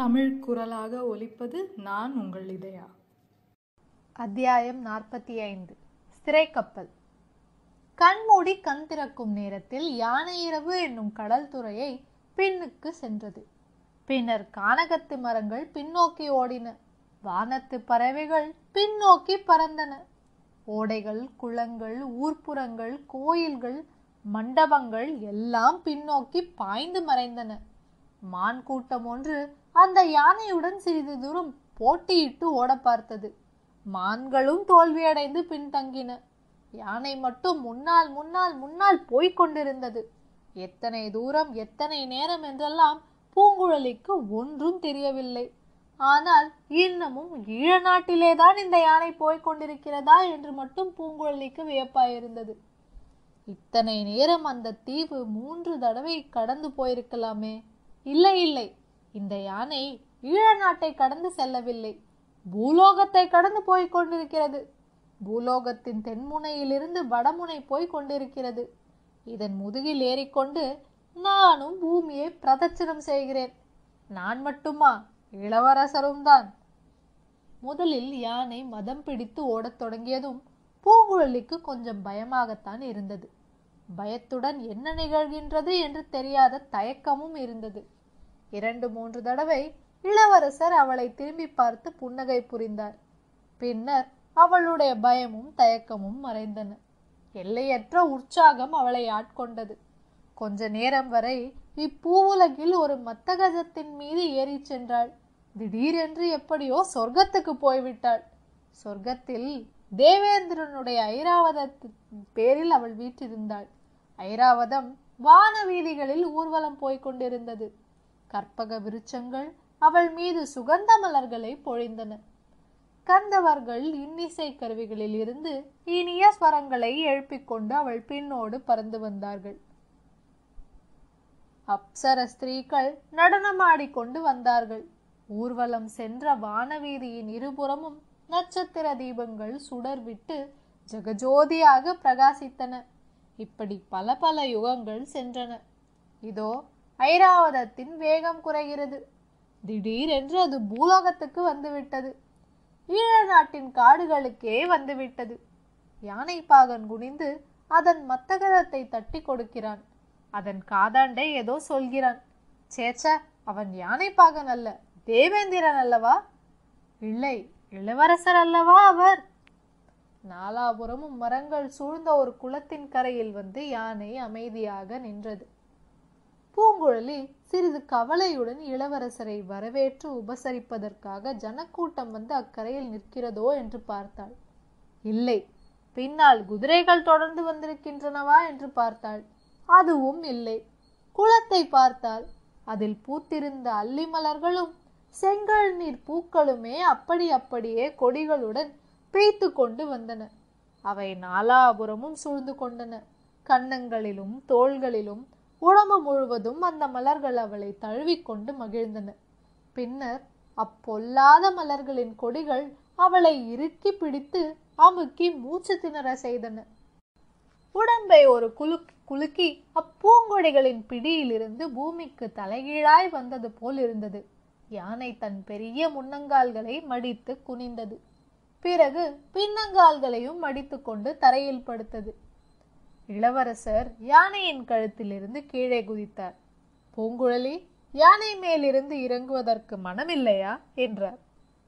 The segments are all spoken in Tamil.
தமிழ் குரலாக ஒலிப்பது நான் உங்கள் இதயா அத்தியாயம் நாற்பத்தி ஐந்து சிறைக்கப்பல் கண்மூடி கண் திறக்கும் நேரத்தில் யானை இரவு என்னும் கடல் துறையை பின்னுக்கு சென்றது பின்னர் கானகத்து மரங்கள் பின்னோக்கி ஓடின வானத்து பறவைகள் பின்னோக்கி பறந்தன ஓடைகள் குளங்கள் ஊர்ப்புறங்கள் கோயில்கள் மண்டபங்கள் எல்லாம் பின்னோக்கி பாய்ந்து மறைந்தன மான் கூட்டம் ஒன்று அந்த யானையுடன் சிறிது தூரம் போட்டியிட்டு ஓட பார்த்தது மான்களும் தோல்வியடைந்து பின்தங்கின யானை மட்டும் முன்னால் முன்னால் முன்னால் போய்க் கொண்டிருந்தது எத்தனை தூரம் எத்தனை நேரம் என்றெல்லாம் பூங்குழலிக்கு ஒன்றும் தெரியவில்லை ஆனால் இன்னமும் ஈழ நாட்டிலேதான் இந்த யானை போய்க் கொண்டிருக்கிறதா என்று மட்டும் பூங்குழலிக்கு வியப்பாயிருந்தது இத்தனை நேரம் அந்த தீவு மூன்று தடவை கடந்து போயிருக்கலாமே இல்லை இல்லை இந்த யானை ஈழ நாட்டை கடந்து செல்லவில்லை பூலோகத்தை கடந்து போய்க் கொண்டிருக்கிறது பூலோகத்தின் தென்முனையிலிருந்து வடமுனை போய்க் கொண்டிருக்கிறது இதன் முதுகில் ஏறிக்கொண்டு நானும் பூமியை பிரதட்சணம் செய்கிறேன் நான் மட்டுமா இளவரசரும் தான் முதலில் யானை மதம் பிடித்து ஓடத் தொடங்கியதும் பூங்குழலிக்கு கொஞ்சம் பயமாகத்தான் இருந்தது பயத்துடன் என்ன நிகழ்கின்றது என்று தெரியாத தயக்கமும் இருந்தது இரண்டு மூன்று தடவை இளவரசர் அவளை திரும்பி பார்த்து புன்னகை புரிந்தார் பின்னர் அவளுடைய பயமும் தயக்கமும் மறைந்தன எல்லையற்ற உற்சாகம் அவளை ஆட்கொண்டது கொஞ்ச நேரம் வரை இப்பூவுலகில் ஒரு மத்தகஜத்தின் மீது ஏறிச் சென்றாள் திடீரென்று எப்படியோ சொர்க்கத்துக்கு போய்விட்டாள் சொர்க்கத்தில் தேவேந்திரனுடைய ஐராவதத்தின் பேரில் அவள் வீற்றிருந்தாள் ஐராவதம் வான வீதிகளில் ஊர்வலம் போய்க் கொண்டிருந்தது கற்பக விருட்சங்கள் அவள் மீது சுகந்த மலர்களை பொழிந்தன கந்தவர்கள் இன்னிசை கருவிகளில் இருந்து இனிய ஸ்வரங்களை எழுப்பிக் கொண்டு அவள் பின்னோடு பறந்து வந்தார்கள் அப்சர ஸ்திரீகள் நடனமாடிக்கொண்டு வந்தார்கள் ஊர்வலம் சென்ற வானவீதியின் இருபுறமும் நட்சத்திர தீபங்கள் சுடர் விட்டு ஜெகஜோதியாக பிரகாசித்தன இப்படி பல பல யுகங்கள் சென்றன இதோ ஐராவதத்தின் வேகம் குறைகிறது திடீரென்று அது பூலோகத்துக்கு வந்துவிட்டது ஈழ நாட்டின் காடுகளுக்கே வந்துவிட்டது யானை பாகன் குனிந்து அதன் மத்தகத்தை தட்டி கொடுக்கிறான் அதன் காதாண்டை ஏதோ சொல்கிறான் சேச்ச அவன் யானை பாகன் அல்ல தேவேந்திரன் அல்லவா இல்லை இளவரசர் அல்லவா அவர் நாலாபுறமும் மரங்கள் சூழ்ந்த ஒரு குளத்தின் கரையில் வந்து யானை அமைதியாக நின்றது பூங்குழலி சிறிது கவலையுடன் இளவரசரை வரவேற்று உபசரிப்பதற்காக ஜனக்கூட்டம் வந்து அக்கரையில் நிற்கிறதோ என்று பார்த்தாள் இல்லை பின்னால் குதிரைகள் தொடர்ந்து வந்திருக்கின்றனவா என்று பார்த்தாள் அதுவும் இல்லை குளத்தை பார்த்தால் அதில் பூத்திருந்த அல்லி மலர்களும் செங்கல் நீர் பூக்களுமே அப்படி அப்படியே கொடிகளுடன் பேய்த்து கொண்டு வந்தன அவை நாலாபுறமும் சூழ்ந்து கொண்டன கன்னங்களிலும் தோள்களிலும் உடம்பு முழுவதும் அந்த மலர்கள் அவளை தழுவிக்கொண்டு மகிழ்ந்தன பின்னர் அப்பொல்லாத மலர்களின் கொடிகள் அவளை இறுக்கி பிடித்து அமுக்கி மூச்சு திணற செய்தன உடம்பை ஒரு குலு குலுக்கி அப்பூங்கொடிகளின் பிடியிலிருந்து பூமிக்கு தலைகீழாய் வந்தது போல் இருந்தது யானை தன் பெரிய முன்னங்கால்களை மடித்து குனிந்தது பிறகு பின்னங்கால்களையும் மடித்து கொண்டு தரையில் படுத்தது இளவரசர் யானையின் கழுத்திலிருந்து கீழே குதித்தார் பூங்குழலி யானை மேலிருந்து இறங்குவதற்கு மனமில்லையா என்றார்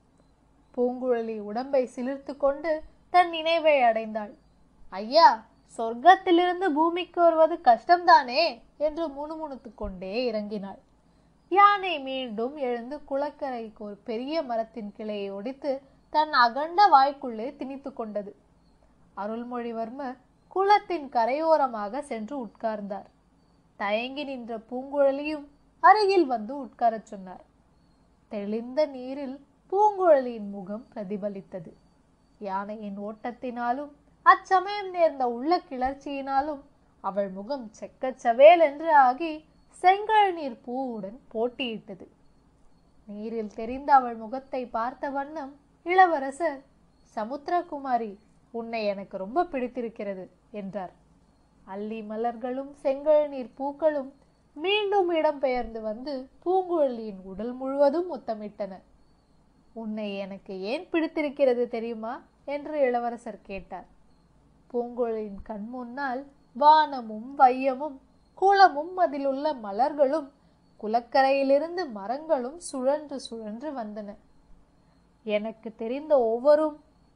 பூங்குழலி உடம்பை சிலிர்த்து கொண்டு தன் நினைவை அடைந்தாள் ஐயா சொர்க்கத்திலிருந்து பூமிக்கு வருவது கஷ்டம்தானே என்று முணுமுணுத்து கொண்டே இறங்கினாள் யானை மீண்டும் எழுந்து குளக்கரைக்கு ஒரு பெரிய மரத்தின் கிளையை ஒடித்து தன் அகண்ட வாய்க்குள்ளே திணித்து கொண்டது அருள்மொழிவர்மர் குளத்தின் கரையோரமாக சென்று உட்கார்ந்தார் தயங்கி நின்ற பூங்குழலியும் அருகில் வந்து உட்காரச் சொன்னார் தெளிந்த நீரில் பூங்குழலியின் முகம் பிரதிபலித்தது யானையின் ஓட்டத்தினாலும் அச்சமயம் நேர்ந்த உள்ள கிளர்ச்சியினாலும் அவள் முகம் செக்கச்சவேல் என்று ஆகி செங்கல் நீர் பூவுடன் போட்டியிட்டது நீரில் தெரிந்த அவள் முகத்தை பார்த்த வண்ணம் இளவரசர் சமுத்திரகுமாரி உன்னை எனக்கு ரொம்ப பிடித்திருக்கிறது என்றார் அல்லி மலர்களும் செங்கல் நீர் பூக்களும் மீண்டும் இடம்பெயர்ந்து வந்து பூங்குழலியின் உடல் முழுவதும் முத்தமிட்டன உன்னை எனக்கு ஏன் பிடித்திருக்கிறது தெரியுமா என்று இளவரசர் கேட்டார் பூங்குழலியின் கண் முன்னால் வானமும் வையமும் குளமும் அதிலுள்ள மலர்களும் குளக்கரையிலிருந்து மரங்களும் சுழன்று சுழன்று வந்தன எனக்கு தெரிந்த ஒவ்வொரும்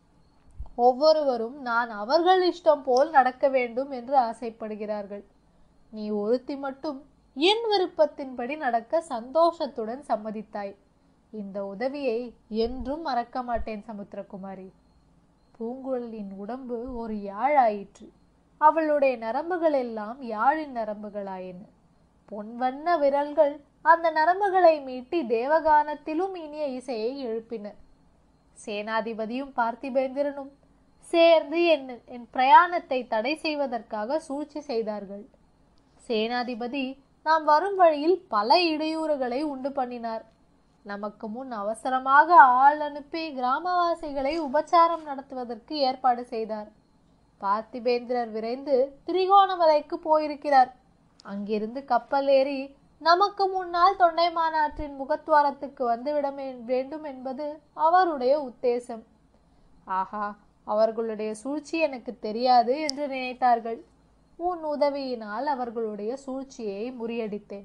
ஒவ்வொருவரும் நான் அவர்கள் இஷ்டம் போல் நடக்க வேண்டும் என்று ஆசைப்படுகிறார்கள் நீ ஒருத்தி மட்டும் என் விருப்பத்தின்படி நடக்க சந்தோஷத்துடன் சம்மதித்தாய் இந்த உதவியை என்றும் மறக்க மாட்டேன் சமுத்திரகுமாரி பூங்குழலின் உடம்பு ஒரு யாழ் ஆயிற்று அவளுடைய நரம்புகள் எல்லாம் யாழின் நரம்புகளாயின பொன்வண்ண விரல்கள் அந்த நரம்புகளை மீட்டி தேவகானத்திலும் இனிய இசையை எழுப்பின சேனாதிபதியும் பார்த்திபேந்திரனும் சேர்ந்து என் என் பிரயாணத்தை தடை செய்வதற்காக சூழ்ச்சி செய்தார்கள் சேனாதிபதி நாம் வரும் வழியில் பல இடையூறுகளை உண்டு பண்ணினார் நமக்கு முன் அவசரமாக ஆள் அனுப்பி கிராமவாசிகளை உபச்சாரம் நடத்துவதற்கு ஏற்பாடு செய்தார் பார்த்திபேந்திரர் விரைந்து திரிகோணமலைக்கு போயிருக்கிறார் அங்கிருந்து கப்பல் ஏறி நமக்கு முன்னால் தொண்டைமானாற்றின் முகத்துவாரத்துக்கு வந்துவிட மே- வேண்டும் என்பது அவருடைய உத்தேசம் ஆஹா அவர்களுடைய சூழ்ச்சி எனக்கு தெரியாது என்று நினைத்தார்கள் உன் உதவியினால் அவர்களுடைய சூழ்ச்சியை முறியடித்தேன்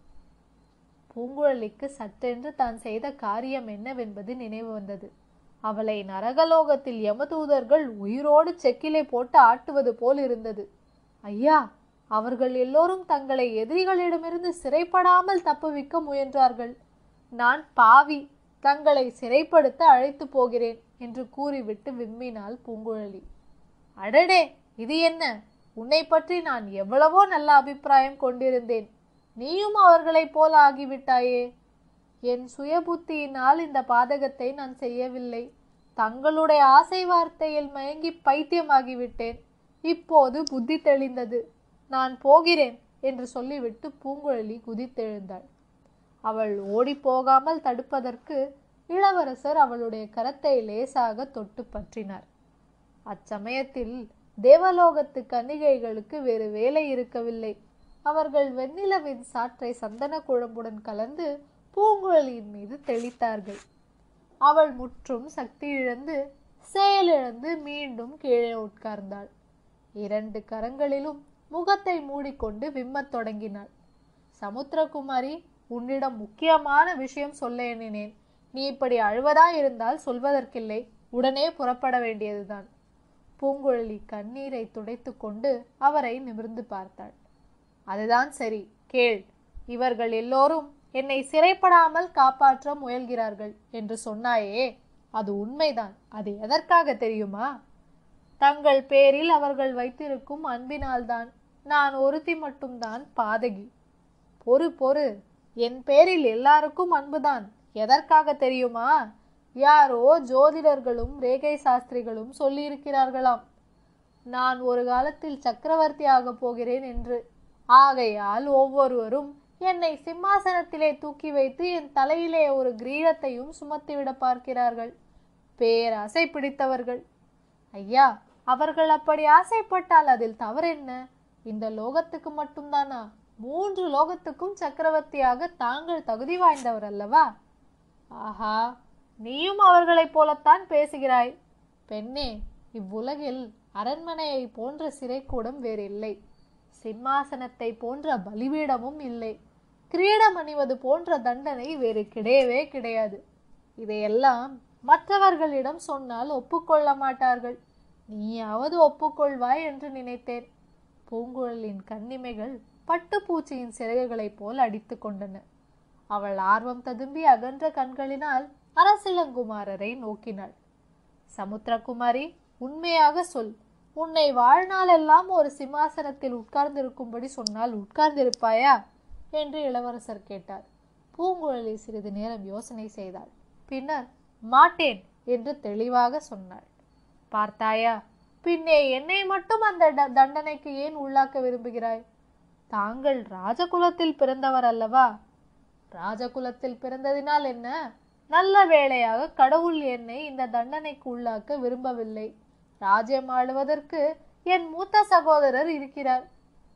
பூங்குழலிக்கு சட்டென்று தான் செய்த காரியம் என்னவென்பது நினைவு வந்தது அவளை நரகலோகத்தில் யமதூதர்கள் உயிரோடு செக்கிலே போட்டு ஆட்டுவது போல் இருந்தது ஐயா அவர்கள் எல்லோரும் தங்களை எதிரிகளிடமிருந்து சிறைப்படாமல் தப்புவிக்க முயன்றார்கள் நான் பாவி தங்களை சிறைப்படுத்த அழைத்து போகிறேன் என்று கூறிவிட்டு விம்மினாள் பூங்குழலி அடடே இது என்ன உன்னை பற்றி நான் எவ்வளவோ நல்ல அபிப்பிராயம் கொண்டிருந்தேன் நீயும் அவர்களைப் போல ஆகிவிட்டாயே என் சுயபுத்தியினால் இந்த பாதகத்தை நான் செய்யவில்லை தங்களுடைய ஆசை வார்த்தையில் மயங்கி பைத்தியமாகிவிட்டேன் இப்போது புத்தி தெளிந்தது நான் போகிறேன் என்று சொல்லிவிட்டு பூங்குழலி குதித்தெழுந்தாள் அவள் ஓடிப் போகாமல் தடுப்பதற்கு இளவரசர் அவளுடைய கரத்தை லேசாக தொட்டு பற்றினார் அச்சமயத்தில் தேவலோகத்து கன்னிகைகளுக்கு வேறு வேலை இருக்கவில்லை அவர்கள் வெண்ணிலவின் சாற்றை சந்தன குழம்புடன் கலந்து பூங்குழலியின் மீது தெளித்தார்கள் அவள் முற்றும் சக்தி இழந்து செயலிழந்து மீண்டும் கீழே உட்கார்ந்தாள் இரண்டு கரங்களிலும் முகத்தை மூடிக்கொண்டு விம்மத் தொடங்கினாள் சமுத்திரகுமாரி உன்னிடம் முக்கியமான விஷயம் சொல்ல எண்ணினேன் நீ இப்படி அழுவதா இருந்தால் சொல்வதற்கில்லை உடனே புறப்பட வேண்டியதுதான் பூங்குழலி கண்ணீரை துடைத்து கொண்டு அவரை நிமிர்ந்து பார்த்தாள் அதுதான் சரி கேள் இவர்கள் எல்லோரும் என்னை சிறைப்படாமல் காப்பாற்ற முயல்கிறார்கள் என்று சொன்னாயே அது உண்மைதான் அது எதற்காக தெரியுமா தங்கள் பேரில் அவர்கள் வைத்திருக்கும் அன்பினால்தான் நான் ஒருத்தி மட்டும்தான் பாதகி பொறு பொறு என் பேரில் எல்லாருக்கும் அன்புதான் எதற்காக தெரியுமா யாரோ ஜோதிடர்களும் ரேகை சாஸ்திரிகளும் சொல்லியிருக்கிறார்களாம் நான் ஒரு காலத்தில் சக்கரவர்த்தி ஆகப் போகிறேன் என்று ஆகையால் ஒவ்வொருவரும் என்னை சிம்மாசனத்திலே தூக்கி வைத்து என் தலையிலே ஒரு கிரீடத்தையும் சுமத்திவிட பார்க்கிறார்கள் பேராசை பிடித்தவர்கள் ஐயா அவர்கள் அப்படி ஆசைப்பட்டால் அதில் தவறென்ன இந்த லோகத்துக்கு மட்டும்தானா மூன்று லோகத்துக்கும் சக்கரவர்த்தியாக தாங்கள் தகுதி வாய்ந்தவர் அல்லவா ஆஹா நீயும் அவர்களைப் போலத்தான் பேசுகிறாய் பெண்ணே இவ்வுலகில் அரண்மனையை போன்ற சிறைக்கூடம் வேறில்லை சிம்மாசனத்தை போன்ற பலிபீடமும் இல்லை கிரீடம் அணிவது போன்ற தண்டனை வேறு கிடையவே கிடையாது இதையெல்லாம் மற்றவர்களிடம் சொன்னால் ஒப்புக்கொள்ள மாட்டார்கள் நீயாவது ஒப்புக்கொள்வாய் என்று நினைத்தேன் பூங்குழலின் கண்ணிமைகள் பட்டுப்பூச்சியின் சிறகுகளைப் போல் அடித்து கொண்டன அவள் ஆர்வம் ததும்பி அகன்ற கண்களினால் அரசிலங்குமாரரை நோக்கினாள் சமுத்திரகுமாரி உண்மையாக சொல் உன்னை வாழ்நாளெல்லாம் ஒரு சிம்மாசனத்தில் உட்கார்ந்திருக்கும்படி சொன்னால் உட்கார்ந்திருப்பாயா என்று இளவரசர் கேட்டார் பூங்குழலி சிறிது நேரம் யோசனை செய்தாள் பின்னர் மாட்டேன் என்று தெளிவாக சொன்னாள் பார்த்தாயா பின்னே என்னை மட்டும் அந்த ட- தண்டனைக்கு ஏன் உள்ளாக்க விரும்புகிறாய் தாங்கள் ராஜகுலத்தில் பிறந்தவர் அல்லவா ராஜகுலத்தில் பிறந்ததினால் என்ன நல்ல வேளையாக கடவுள் என்னை இந்த தண்டனைக்கு உள்ளாக்க விரும்பவில்லை ராஜ்யம் ஆளுவதற்கு என் மூத்த சகோதரர் இருக்கிறார்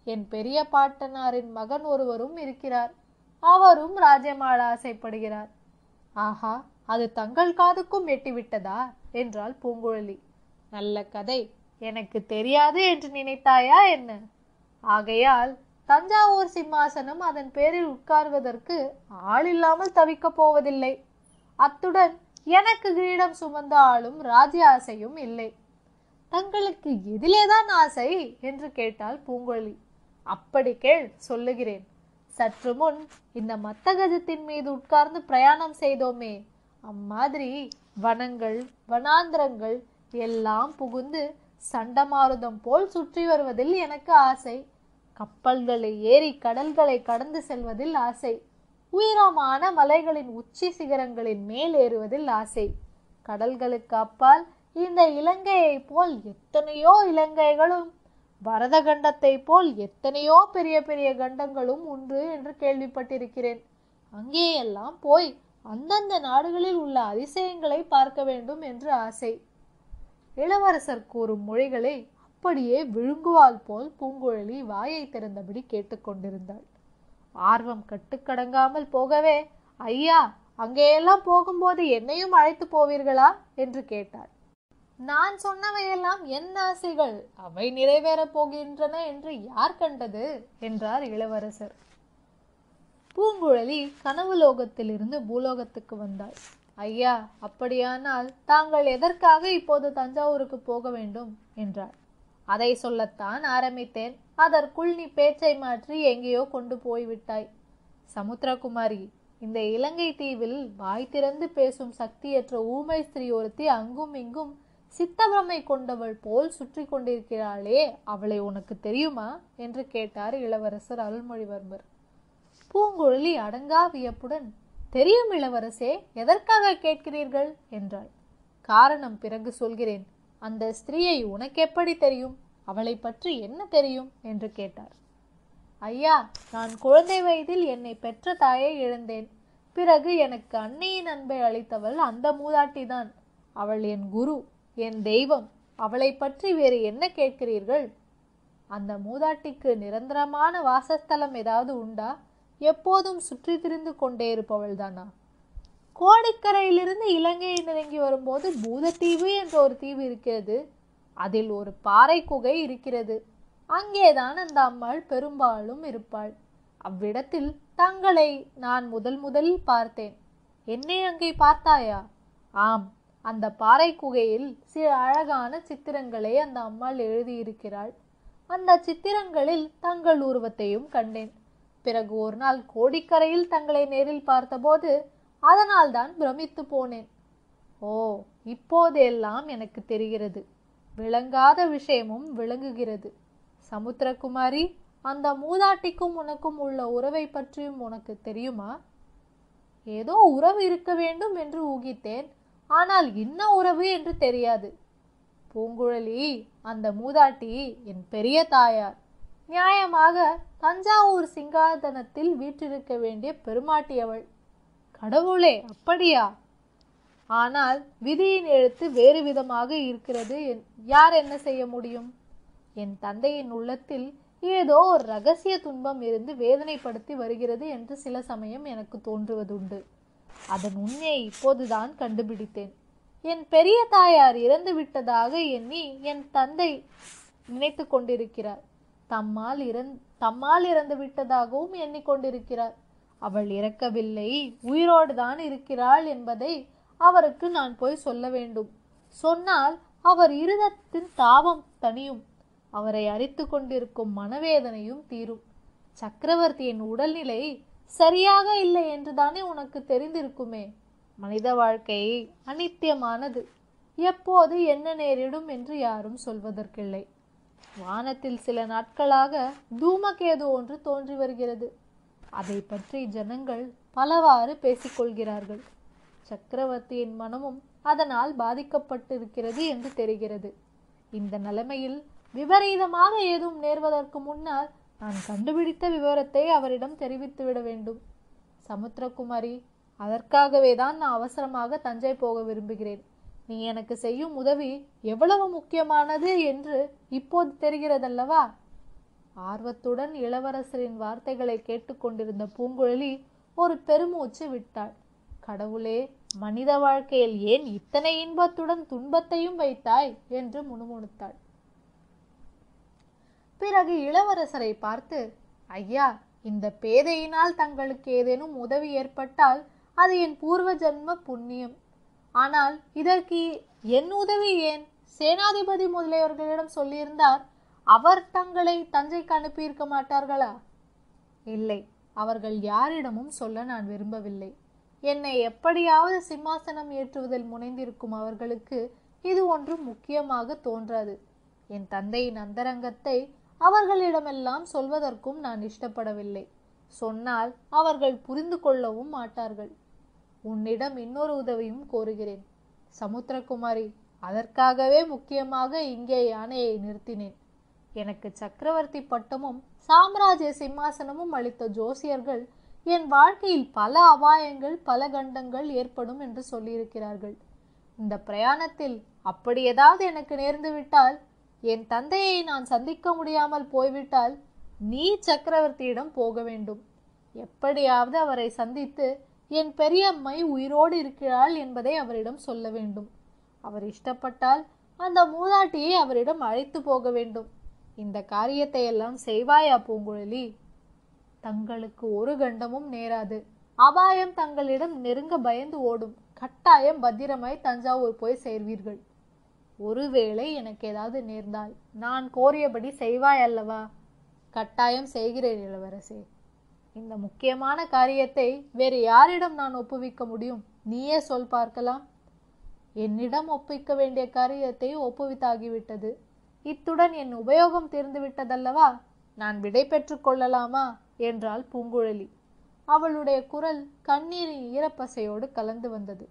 என் பெரிய பாட்டனாரின் மகன் ஒருவரும் இருக்கிறார் அவரும் ராஜ்யமாள ஆசைப்படுகிறார் ஆஹா அது தங்கள் காதுக்கும் எட்டிவிட்டதா என்றாள் பூங்குழலி நல்ல கதை எனக்கு தெரியாது என்று நினைத்தாயா என்ன ஆகையால் தஞ்சாவூர் சிம்மாசனம் அதன் பேரில் உட்கார்வதற்கு ஆள் இல்லாமல் தவிக்கப் போவதில்லை அத்துடன் எனக்கு கிரீடம் சுமந்த ஆளும் ராஜ்ய ஆசையும் இல்லை தங்களுக்கு எதிலேதான் ஆசை என்று கேட்டாள் பூங்குழலி அப்படி கேள் சொல்லுகிறேன் சற்று முன் இந்த மத்தகஜத்தின் மீது உட்கார்ந்து பிரயாணம் செய்தோமே அம்மாதிரி வனங்கள் வனாந்திரங்கள் எல்லாம் புகுந்து சண்டமாருதம் போல் சுற்றி வருவதில் எனக்கு ஆசை கப்பல்களை ஏறி கடல்களை கடந்து செல்வதில் ஆசை உயரமான மலைகளின் உச்சி சிகரங்களின் மேல் ஏறுவதில் ஆசை கடல்களுக்கு அப்பால் இந்த இலங்கையைப் போல் எத்தனையோ இலங்கைகளும் பரத கண்டத்தை போல் எத்தனையோ பெரிய பெரிய கண்டங்களும் உண்டு என்று கேள்விப்பட்டிருக்கிறேன் அங்கேயெல்லாம் போய் அந்தந்த நாடுகளில் உள்ள அதிசயங்களை பார்க்க வேண்டும் என்று ஆசை இளவரசர் கூறும் மொழிகளை அப்படியே விழுங்குவாள் போல் பூங்குழலி வாயை திறந்தபடி கேட்டுக்கொண்டிருந்தாள் ஆர்வம் கட்டுக்கடங்காமல் போகவே ஐயா அங்கேயெல்லாம் போகும்போது என்னையும் அழைத்து போவீர்களா என்று கேட்டாள் நான் சொன்னவையெல்லாம் என் ஆசைகள் அவை நிறைவேறப் போகின்றன என்று யார் கண்டது என்றார் இளவரசர் பூங்குழலி கனவு லோகத்திலிருந்து பூலோகத்துக்கு வந்தாள் ஐயா அப்படியானால் தாங்கள் எதற்காக இப்போது தஞ்சாவூருக்கு போக வேண்டும் என்றார் அதை சொல்லத்தான் ஆரம்பித்தேன் அதற்குள் நீ பேச்சை மாற்றி எங்கேயோ கொண்டு போய்விட்டாய் சமுத்திரகுமாரி இந்த இலங்கை தீவில் வாய் திறந்து பேசும் சக்தியற்ற ஊமை ஸ்திரீ ஒருத்தி அங்கும் இங்கும் சித்தபிரமை கொண்டவள் போல் சுற்றி கொண்டிருக்கிறாளே அவளை உனக்கு தெரியுமா என்று கேட்டார் இளவரசர் அருள்மொழிவர்மர் பூங்குழலி அடங்கா வியப்புடன் தெரியும் இளவரசே எதற்காக கேட்கிறீர்கள் என்றாள் காரணம் பிறகு சொல்கிறேன் அந்த ஸ்திரீயை உனக்கு எப்படி தெரியும் அவளை பற்றி என்ன தெரியும் என்று கேட்டார் ஐயா நான் குழந்தை வயதில் என்னை பெற்ற தாயை இழந்தேன் பிறகு எனக்கு அன்னையின் அன்பை அளித்தவள் அந்த மூதாட்டிதான் அவள் என் குரு என் தெய்வம் அவளை பற்றி வேறு என்ன கேட்கிறீர்கள் அந்த மூதாட்டிக்கு நிரந்தரமான வாசஸ்தலம் ஏதாவது உண்டா எப்போதும் சுற்றி திரிந்து கொண்டே இருப்பவள் தானா கோடிக்கரையிலிருந்து இலங்கையை நெருங்கி வரும்போது பூதத்தீவு என்ற ஒரு தீவு இருக்கிறது அதில் ஒரு பாறை குகை இருக்கிறது அங்கேதான் அந்த அம்மாள் பெரும்பாலும் இருப்பாள் அவ்விடத்தில் தங்களை நான் முதல் முதலில் பார்த்தேன் என்னை அங்கே பார்த்தாயா ஆம் அந்த பாறை குகையில் சில அழகான சித்திரங்களை அந்த அம்மாள் எழுதியிருக்கிறாள் அந்த சித்திரங்களில் தங்கள் உருவத்தையும் கண்டேன் பிறகு ஒரு நாள் கோடிக்கரையில் தங்களை நேரில் பார்த்தபோது அதனால் தான் பிரமித்து போனேன் ஓ இப்போதெல்லாம் எனக்கு தெரிகிறது விளங்காத விஷயமும் விளங்குகிறது சமுத்திரகுமாரி அந்த மூதாட்டிக்கும் உனக்கும் உள்ள உறவை பற்றியும் உனக்கு தெரியுமா ஏதோ உறவு இருக்க வேண்டும் என்று ஊகித்தேன் ஆனால் என்ன உறவு என்று தெரியாது பூங்குழலி அந்த மூதாட்டி என் பெரிய தாயார் நியாயமாக தஞ்சாவூர் சிங்காதனத்தில் வீற்றிருக்க வேண்டிய பெருமாட்டி அவள் கடவுளே அப்படியா ஆனால் விதியின் எழுத்து வேறு விதமாக இருக்கிறது என்- யார் என்ன செய்ய முடியும் என் தந்தையின் உள்ளத்தில் ஏதோ ஒரு ரகசிய துன்பம் இருந்து வேதனைப்படுத்தி வருகிறது என்று சில சமயம் எனக்கு தோன்றுவதுண்டு அதன் உண்மையை இப்போதுதான் கண்டுபிடித்தேன் என் பெரிய தாயார் இறந்து விட்டதாக எண்ணி என் தந்தை நினைத்து கொண்டிருக்கிறார் தம்மால் இறந் தம்மால் இறந்து விட்டதாகவும் எண்ணிக்கொண்டிருக்கிறார் அவள் இறக்கவில்லை உயிரோடு தான் இருக்கிறாள் என்பதை அவருக்கு நான் போய் சொல்ல வேண்டும் சொன்னால் அவர் இருதத்தின் தாபம் தணியும் அவரை அரித்து கொண்டிருக்கும் மனவேதனையும் தீரும் சக்கரவர்த்தியின் உடல்நிலை சரியாக இல்லை என்றுதானே உனக்கு தெரிந்திருக்குமே மனித வாழ்க்கை அனித்தியமானது எப்போது என்ன நேரிடும் என்று யாரும் சொல்வதற்கில்லை வானத்தில் சில நாட்களாக தூமகேது ஒன்று தோன்றி வருகிறது அதை பற்றி ஜனங்கள் பலவாறு பேசிக்கொள்கிறார்கள் சக்கரவர்த்தியின் மனமும் அதனால் பாதிக்கப்பட்டிருக்கிறது என்று தெரிகிறது இந்த நிலைமையில் விபரீதமாக ஏதும் நேர்வதற்கு முன்னால் நான் கண்டுபிடித்த விவரத்தை அவரிடம் தெரிவித்துவிட வேண்டும் சமுத்திரகுமாரி அதற்காகவே தான் நான் அவசரமாக தஞ்சை போக விரும்புகிறேன் நீ எனக்கு செய்யும் உதவி எவ்வளவு முக்கியமானது என்று இப்போது தெரிகிறதல்லவா ஆர்வத்துடன் இளவரசரின் வார்த்தைகளை கேட்டுக்கொண்டிருந்த பூங்குழலி ஒரு பெருமூச்சு விட்டாள் கடவுளே மனித வாழ்க்கையில் ஏன் இத்தனை இன்பத்துடன் துன்பத்தையும் வைத்தாய் என்று முணுமுணுத்தாள் பிறகு இளவரசரை பார்த்து ஐயா இந்த பேதையினால் தங்களுக்கு ஏதேனும் உதவி ஏற்பட்டால் அது என் பூர்வ ஜன்ம புண்ணியம் ஆனால் இதற்கு என் உதவி ஏன் சேனாதிபதி முதலியவர்களிடம் சொல்லியிருந்தார் அவர் தங்களை தஞ்சைக்கு அனுப்பியிருக்க மாட்டார்களா இல்லை அவர்கள் யாரிடமும் சொல்ல நான் விரும்பவில்லை என்னை எப்படியாவது சிம்மாசனம் ஏற்றுவதில் முனைந்திருக்கும் அவர்களுக்கு இது ஒன்றும் முக்கியமாக தோன்றாது என் தந்தையின் அந்தரங்கத்தை அவர்களிடமெல்லாம் சொல்வதற்கும் நான் இஷ்டப்படவில்லை சொன்னால் அவர்கள் புரிந்து கொள்ளவும் மாட்டார்கள் உன்னிடம் இன்னொரு உதவியும் கோருகிறேன் சமுத்திரகுமாரி அதற்காகவே முக்கியமாக இங்கே யானையை நிறுத்தினேன் எனக்கு சக்கரவர்த்தி பட்டமும் சாம்ராஜ்ய சிம்மாசனமும் அளித்த ஜோசியர்கள் என் வாழ்க்கையில் பல அபாயங்கள் பல கண்டங்கள் ஏற்படும் என்று சொல்லியிருக்கிறார்கள் இந்த பிரயாணத்தில் அப்படி ஏதாவது எனக்கு நேர்ந்து விட்டால் என் தந்தையை நான் சந்திக்க முடியாமல் போய்விட்டால் நீ சக்கரவர்த்தியிடம் போக வேண்டும் எப்படியாவது அவரை சந்தித்து என் பெரியம்மை உயிரோடு இருக்கிறாள் என்பதை அவரிடம் சொல்ல வேண்டும் அவர் இஷ்டப்பட்டால் அந்த மூதாட்டியை அவரிடம் அழைத்து போக வேண்டும் இந்த காரியத்தை எல்லாம் செய்வாயா பூங்குழலி தங்களுக்கு ஒரு கண்டமும் நேராது அபாயம் தங்களிடம் நெருங்க பயந்து ஓடும் கட்டாயம் பத்திரமாய் தஞ்சாவூர் போய் சேர்வீர்கள் ஒருவேளை எனக்கு ஏதாவது நேர்ந்தால் நான் கோரியபடி செய்வாய் அல்லவா கட்டாயம் செய்கிறேன் இளவரசே இந்த முக்கியமான காரியத்தை வேறு யாரிடம் நான் ஒப்புவிக்க முடியும் நீயே சொல் பார்க்கலாம் என்னிடம் ஒப்புவிக்க வேண்டிய காரியத்தை ஒப்புவித்தாகிவிட்டது இத்துடன் என் உபயோகம் தீர்ந்து விட்டதல்லவா நான் விடை பெற்றுக் கொள்ளலாமா என்றாள் பூங்குழலி அவளுடைய குரல் கண்ணீரின் ஈரப்பசையோடு கலந்து வந்தது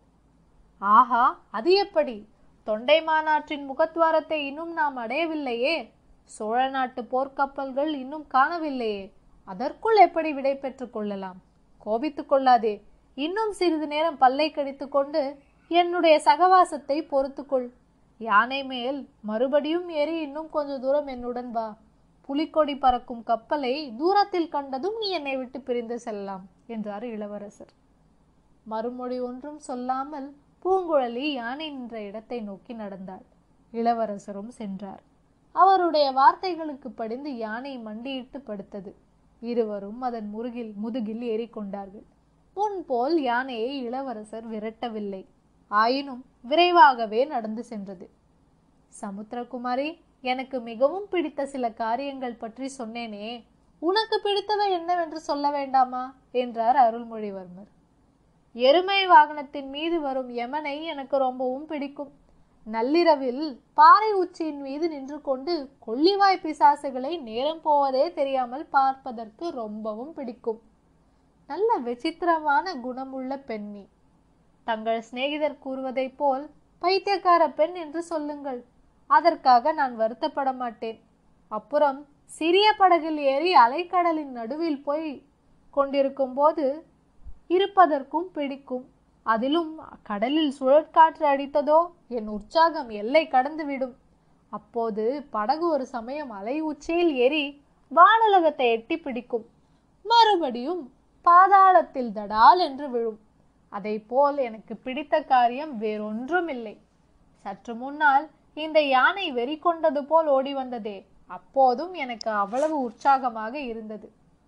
ஆஹா அது எப்படி தொண்டை மாநாட்டின் முகத்வாரத்தை இன்னும் நாம் அடையவில்லையே சோழ நாட்டு போர்க்கப்பல்கள் இன்னும் காணவில்லையே அதற்குள் எப்படி விடை பெற்றுக் கொள்ளலாம் கோபித்துக் கொள்ளாதே இன்னும் சிறிது நேரம் பல்லை கடித்துக் கொண்டு என்னுடைய சகவாசத்தை பொறுத்துக்கொள் யானை மேல் மறுபடியும் ஏறி இன்னும் கொஞ்ச தூரம் என்னுடன் வா புலிக்கொடி பறக்கும் கப்பலை தூரத்தில் கண்டதும் நீ என்னை விட்டு பிரிந்து செல்லலாம் என்றார் இளவரசர் மறுமொழி ஒன்றும் சொல்லாமல் பூங்குழலி யானை நின்ற இடத்தை நோக்கி நடந்தாள் இளவரசரும் சென்றார் அவருடைய வார்த்தைகளுக்கு படிந்து யானை மண்டியிட்டு படுத்தது இருவரும் அதன் முருகில் முதுகில் ஏறிக்கொண்டார்கள் முன்போல் யானையை இளவரசர் விரட்டவில்லை ஆயினும் விரைவாகவே நடந்து சென்றது சமுத்திரகுமாரி எனக்கு மிகவும் பிடித்த சில காரியங்கள் பற்றி சொன்னேனே உனக்கு பிடித்தவை என்னவென்று சொல்ல வேண்டாமா என்றார் அருள்மொழிவர்மர் எருமை வாகனத்தின் மீது வரும் யமனை எனக்கு ரொம்பவும் பிடிக்கும் நள்ளிரவில் பாறை உச்சியின் மீது நின்று கொண்டு கொள்ளிவாய் பிசாசுகளை நேரம் போவதே தெரியாமல் பார்ப்பதற்கு ரொம்பவும் பிடிக்கும் நல்ல விசித்திரமான குணமுள்ள பெண்ணி தங்கள் சிநேகிதர் கூறுவதைப் போல் பைத்தியக்கார பெண் என்று சொல்லுங்கள் அதற்காக நான் வருத்தப்பட மாட்டேன் அப்புறம் சிறிய படகில் ஏறி அலைக்கடலின் நடுவில் போய் கொண்டிருக்கும் போது இருப்பதற்கும் பிடிக்கும் அதிலும் கடலில் சுழற்காற்று அடித்ததோ என் உற்சாகம் எல்லை கடந்துவிடும் அப்போது படகு ஒரு சமயம் அலை உச்சியில் ஏறி வானுலகத்தை எட்டி பிடிக்கும் மறுபடியும் பாதாளத்தில் தடால் என்று விழும் அதை போல் எனக்கு பிடித்த காரியம் வேறொன்றும் இல்லை சற்று முன்னால் இந்த யானை வெறி கொண்டது போல் ஓடி வந்ததே அப்போதும் எனக்கு அவ்வளவு உற்சாகமாக இருந்தது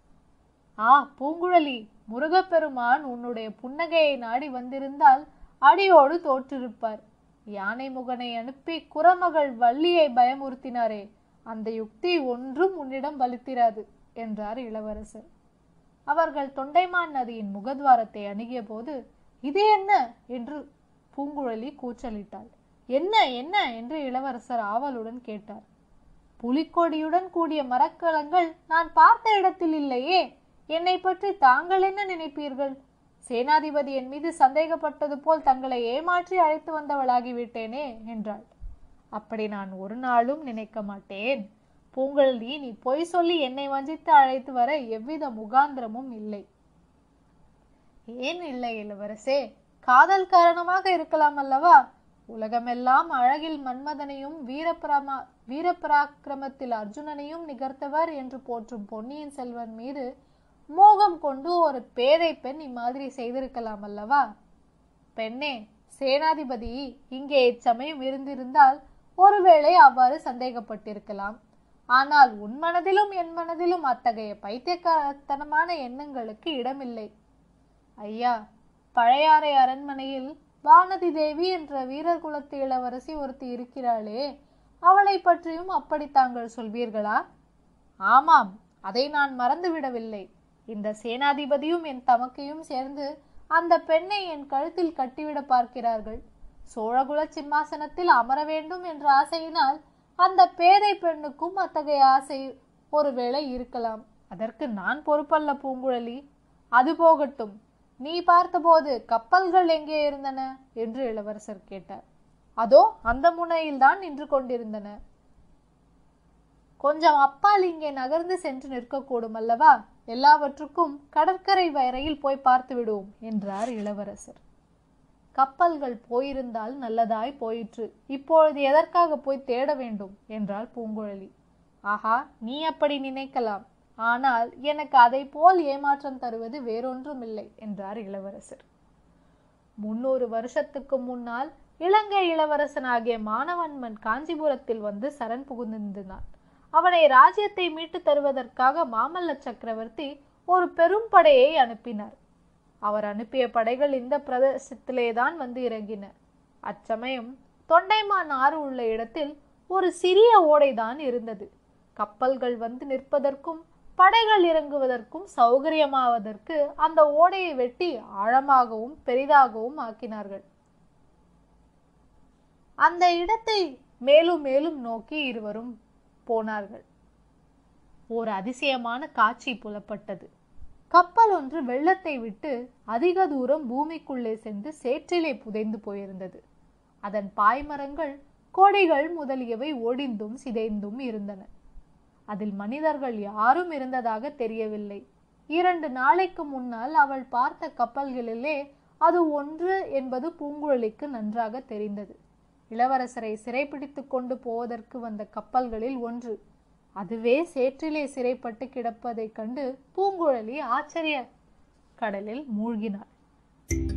ஆ பூங்குழலி முருகப்பெருமான் உன்னுடைய புன்னகையை நாடி வந்திருந்தால் அடியோடு தோற்றிருப்பார் யானை முகனை அனுப்பி குரமகள் வள்ளியை பயமுறுத்தினாரே அந்த யுக்தி ஒன்றும் உன்னிடம் பலித்திராது என்றார் இளவரசர் அவர்கள் தொண்டைமான் நதியின் முகத்வாரத்தை அணுகிய போது இது என்ன என்று பூங்குழலி கூச்சலிட்டாள் என்ன என்ன என்று இளவரசர் ஆவலுடன் கேட்டார் புலிக்கொடியுடன் கூடிய மரக்கலங்கள் நான் பார்த்த இடத்தில் இல்லையே என்னை பற்றி தாங்கள் என்ன நினைப்பீர்கள் சேனாதிபதி என் மீது சந்தேகப்பட்டது போல் தங்களை ஏமாற்றி அழைத்து வந்தவளாகிவிட்டேனே என்றாள் அப்படி நான் ஒரு நாளும் நினைக்க மாட்டேன் பூங்குழலி நீ பொய் சொல்லி என்னை வஞ்சித்து அழைத்து வர எவ்வித முகாந்திரமும் இல்லை ஏன் இல்லை இளவரசே காதல் காரணமாக இருக்கலாம் அல்லவா உலகமெல்லாம் அழகில் மன்மதனையும் வீரபிரமா வீரபராக்கிரமத்தில் அர்ஜுனனையும் நிகர்த்தவர் என்று போற்றும் பொன்னியின் செல்வன் மீது மோகம் கொண்டு ஒரு பேதை பெண் இம்மாதிரி செய்திருக்கலாம் அல்லவா பெண்ணே சேனாதிபதி இங்கே இச்சமயம் இருந்திருந்தால் ஒருவேளை அவ்வாறு சந்தேகப்பட்டிருக்கலாம் ஆனால் உன் மனதிலும் என் மனதிலும் அத்தகைய பைத்தியக்காரத்தனமான எண்ணங்களுக்கு இடமில்லை ஐயா பழையாறை அரண்மனையில் வானதி தேவி என்ற வீரர் குலத்து இளவரசி ஒருத்தி இருக்கிறாளே அவளை பற்றியும் அப்படி தாங்கள் சொல்வீர்களா ஆமாம் அதை நான் மறந்துவிடவில்லை இந்த சேனாதிபதியும் என் தமக்கையும் சேர்ந்து அந்த பெண்ணை என் கழுத்தில் கட்டிவிட பார்க்கிறார்கள் சோழகுல சிம்மாசனத்தில் அமர வேண்டும் என்ற ஆசையினால் அந்த பேதை பெண்ணுக்கும் அத்தகைய ஆசை ஒருவேளை இருக்கலாம் அதற்கு நான் பொறுப்பல்ல பூங்குழலி அது போகட்டும் நீ பார்த்தபோது கப்பல்கள் எங்கே இருந்தன என்று இளவரசர் கேட்டார் அதோ அந்த முனையில்தான் நின்று கொண்டிருந்தன கொஞ்சம் அப்பால் இங்கே நகர்ந்து சென்று நிற்கக்கூடும் அல்லவா எல்லாவற்றுக்கும் கடற்கரை வரையில் போய் பார்த்து விடுவோம் என்றார் இளவரசர் கப்பல்கள் போயிருந்தால் நல்லதாய் போயிற்று இப்பொழுது எதற்காக போய் தேட வேண்டும் என்றாள் பூங்குழலி ஆஹா நீ அப்படி நினைக்கலாம் ஆனால் எனக்கு அதை போல் ஏமாற்றம் தருவது வேறொன்றுமில்லை என்றார் இளவரசர் முன்னூறு வருஷத்துக்கு முன்னால் இலங்கை இளவரசனாகிய மானவன்மன் காஞ்சிபுரத்தில் வந்து சரண் புகுந்திருந்தான் அவனை ராஜ்யத்தை மீட்டு தருவதற்காக மாமல்ல சக்கரவர்த்தி ஒரு பெரும் படையை அனுப்பினார் அவர் அனுப்பிய படைகள் இந்த பிரதேசத்திலேதான் வந்து இறங்கின அச்சமயம் தொண்டைமான் ஆறு உள்ள இடத்தில் ஒரு சிறிய ஓடைதான் இருந்தது கப்பல்கள் வந்து நிற்பதற்கும் படைகள் இறங்குவதற்கும் சௌகரியமாவதற்கு அந்த ஓடையை வெட்டி ஆழமாகவும் பெரிதாகவும் ஆக்கினார்கள் அந்த இடத்தை மேலும் மேலும் நோக்கி இருவரும் போனார்கள் ஓர் அதிசயமான காட்சி புலப்பட்டது கப்பல் ஒன்று வெள்ளத்தை விட்டு அதிக தூரம் பூமிக்குள்ளே சென்று சேற்றிலே புதைந்து போயிருந்தது அதன் பாய்மரங்கள் கொடிகள் முதலியவை ஒடிந்தும் சிதைந்தும் இருந்தன அதில் மனிதர்கள் யாரும் இருந்ததாக தெரியவில்லை இரண்டு நாளைக்கு முன்னால் அவள் பார்த்த கப்பல்களிலே அது ஒன்று என்பது பூங்குழலிக்கு நன்றாக தெரிந்தது இளவரசரை சிறைப்பிடித்து கொண்டு போவதற்கு வந்த கப்பல்களில் ஒன்று அதுவே சேற்றிலே சிறைப்பட்டு கிடப்பதைக் கண்டு பூங்குழலி ஆச்சரிய கடலில் மூழ்கினாள்